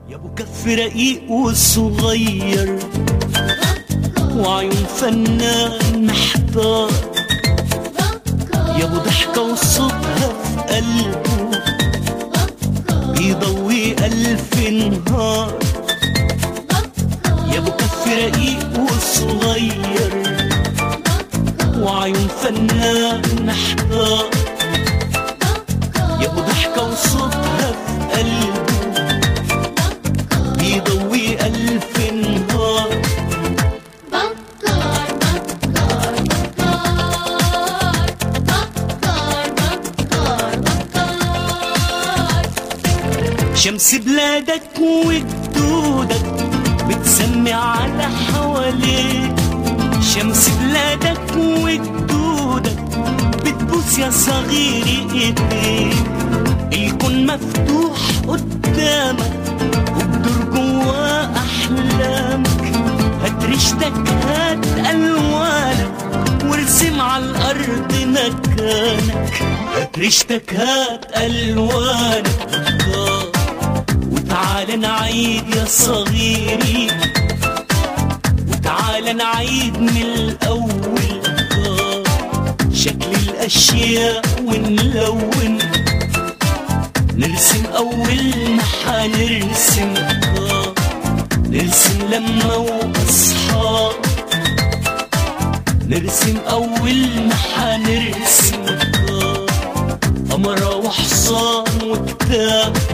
يا ابو كف رقيق وصغير وعيون فنان محتار يا ابو ضحكة وصوتها في قلبه بيضوي ألف نهار يا ابو كف رقيق وصغير وعيون فنان محتار يا ابو ضحكة وصوتها في قلبه بيضوي ألف نهار بكر بكر بكر بكر بكر شمس بلادك وجدودك بتسمي على حواليك شمس بلادك وجدودك بتبوس يا صغيري ايديك الكون مفتوح قدامك وبدور جوا احلامك هات ريشتك هات الوانك وارسم على الارض مكانك هات ريشتك هات الوانك آه. وتعال نعيد يا صغيري وتعال نعيد من الأول آه. شكل الأشياء ونلون نرسم أول ما حنرسم آه. نرسم لما وأصحاب نرسم أول ما حنرسم آه. قمرة وحصان وكتاب